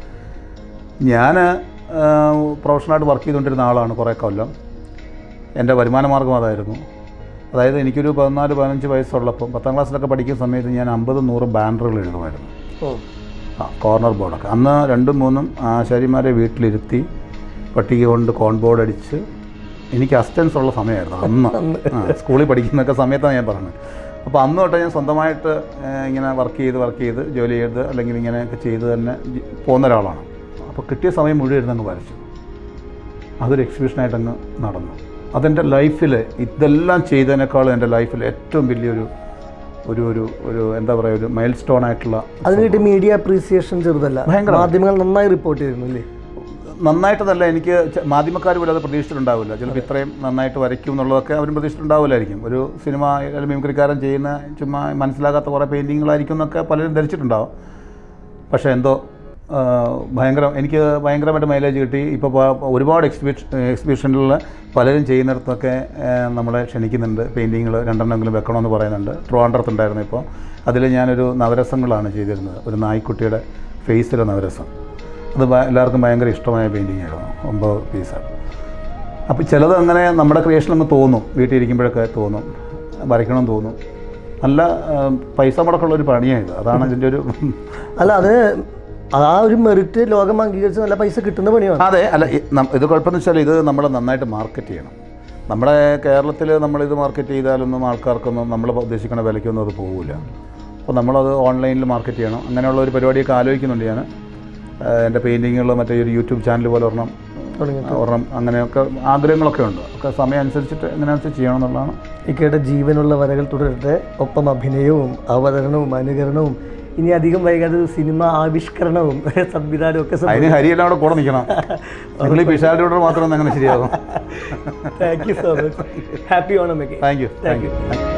ഞാൻ പ്രൊഫഷണലായിട്ട് വർക്ക് ചെയ്തുകൊണ്ടിരുന്ന ആളാണ് കുറേ കൊല്ലം എൻ്റെ വരുമാന മാർഗം അതായിരുന്നു അതായത് എനിക്കൊരു പതിനാല് പതിനഞ്ച് വയസ്സുള്ളപ്പം പത്താം ക്ലാസ്സിലൊക്കെ പഠിക്കുന്ന സമയത്ത് ഞാൻ അമ്പത് നൂറ് ബാനറുകൾ എഴുതുമായിരുന്നു ഓ ആ കോർണർ ബോർഡൊക്കെ അന്ന് രണ്ടും മൂന്നും ആശാരിമാരെ വീട്ടിലിരുത്തി പട്ടിക കൊണ്ട് കോൺ ബോർഡ് അടിച്ച് എനിക്ക് അസിസ്റ്റൻസ് ഉള്ള സമയമായിരുന്നു അന്ന് ആ, സ്കൂളിൽ പഠിക്കുന്നൊക്കെ സമയത്താണ് ഞാൻ പറഞ്ഞത് അപ്പോൾ അന്ന് തൊട്ട് ഞാൻ സ്വന്തമായിട്ട് ഏ, ഇങ്ങനെ വർക്ക് ചെയ്ത് വർക്ക് ചെയ്ത് ജോലി ചെയ്ത് അല്ലെങ്കിൽ ഇങ്ങനെയൊക്കെ ചെയ്ത് തന്നെ ജി- പോകുന്ന ഒരാളാണ് അപ്പോൾ കിട്ടിയ സമയം മുഴുവൻ ഇരുന്നങ്ങ് വരച്ചു അതൊരു എക്സിബിഷനായിട്ട് അങ്ങ് നടന്നു അതെൻ്റെ ലൈഫിൽ ഇതെല്ലാം ചെയ്തതിനേക്കാളും എൻ്റെ ലൈഫിൽ ഏറ്റവും വലിയൊരു ഒരു ഒരു ഒരു എന്താ പറയുക ഒരു മൈൽ സ്റ്റോൺ ആയിട്ടുള്ള അതിന് കിട്ടിയ മീഡിയ അപ്രീസിയേഷൻ ചെറുതല്ല ഭയങ്കര. മാധ്യമങ്ങൾ നന്നായി റിപ്പോർട്ട് ചെയ്തിരുന്നു അല്ലേ നന്നായിട്ടതല്ല എനിക്ക് ച- മാധ്യമക്കാർ പോലും അത് പ്രതീക്ഷിച്ചിട്ടുണ്ടാവില്ല ചിലപ്പോൾ ഇത്രയും നന്നായിട്ട് വരയ്ക്കും എന്നുള്ളതൊക്കെ അവരും പ്രതീക്ഷിച്ചിട്ടുണ്ടാവില്ലായിരിക്കും ഒരു സിനിമ അല്ലെങ്കിൽ മിമിക്രിക്കാരൻ ചെയ്യുന്ന ചുമ്മാ മനസ്സിലാകാത്ത കുറേ പെയിൻറ്റിങ്ങുകളായിരിക്കും എന്നൊക്കെ പലരും ധരിച്ചിട്ടുണ്ടാവും പക്ഷേ എന്തോ ആ, ഭയങ്കര എനിക്ക് ഭയങ്കരമായിട്ട് മൈലേജ് കിട്ടി ഇപ്പോൾ പ- ഒരുപാട് എക്സിബിഷൻ എക്സിബിഷനിൽ പലരും ചെയ്യുന്നിടത്തൊക്കെ ആ, നമ്മളെ ക്ഷണിക്കുന്നുണ്ട് പെയിൻറ്റിങ്ങൾ രണ്ടെണ്ണമെങ്കിലും വെക്കണമെന്ന് പറയുന്നുണ്ട് ട്രിവാൻഡ്രത്തുണ്ടായിരുന്നു ഇപ്പോൾ അതിൽ ഞാനൊരു നവരസങ്ങളാണ് ചെയ്തിരുന്നത് ഒരു നായ്ക്കുട്ടിയുടെ ഫേസിലെ നവരസം അത് ഭ- എല്ലാവർക്കും ഭയങ്കര ഇഷ്ടമായ പെയിൻറ്റിംഗ് ആയിരുന്നു ഒമ്പത് പീസാണ് അപ്പോൾ ചിലത് അങ്ങനെ നമ്മുടെ ക്രിയേഷൻ അങ്ങ് തോന്നും വീട്ടിൽ ഇരിക്കുമ്പോഴൊക്കെ തോന്നും വരയ്ക്കണം തോന്നും നല്ല ആ, പൈസ മുടക്കുള്ള ഒരു പണിയാണ് ഇത് അതാണ് ഇതിൻ്റെ ഒരു അല്ല അത് ആ ഒരു മെറിറ്റ് ലോകം അംഗീകരിച്ച് നല്ല പൈസ കിട്ടുന്ന പണിയാണ് അതെ അല്ല ഇ- നം- ഇത് കുഴപ്പമെന്ന് വെച്ചാൽ ഇത് നമ്മൾ നന്നായിട്ട് മാർക്കറ്റ് ചെയ്യണം നമ്മുടെ കേരളത്തിൽ നമ്മളിത് മാർക്കറ്റ് ചെയ്താലൊന്നും ആൾക്കാർക്കൊന്നും നമ്മൾ ഉദ്ദേശിക്കുന്ന വിലയ്ക്കൊന്നും അത് പോകില്ല അപ്പോൾ നമ്മളത് ഓൺലൈനിൽ മാർക്കറ്റ് ചെയ്യണം അങ്ങനെയുള്ള ഒരു പരിപാടിയൊക്കെ ആലോചിക്കുന്നുണ്ട് ഞാൻ എൻ്റെ പെയിൻറ്റിങ്ങുകൾ മറ്റേ ഒരു യൂട്യൂബ് ചാനൽ പോലെ ഒരെണ്ണം തുടങ്ങി ഒരെണ്ണം അങ്ങനെയൊക്കെ ആഗ്രഹങ്ങളൊക്കെ ഉണ്ട് ഒക്കെ സമയം അനുസരിച്ചിട്ട് എങ്ങനെയാണെന്ന് ചെയ്യണം എന്നുള്ളതാണ് ഇക്കയുടെ ജീവനുള്ള വരകൾ തുടരട്ടെ ഒപ്പം അഭിനയവും അവതരണവും അനുകരണവും ഇനി അധികം വൈകാതെ ഒരു സിനിമ ആവിഷ്കരണവും സംവിധാനവും ഒക്കെ അതിന് ഹരിയെല്ലാം അവിടെ കൂടെ നിൽക്കണം നിങ്ങൾ ഈ പിഷാലിൻ്റെ കൂടെ മാത്രം അങ്ങനെ ശരിയാകും thank you so much happy Onam ഒക്കെ thank you thank thank you U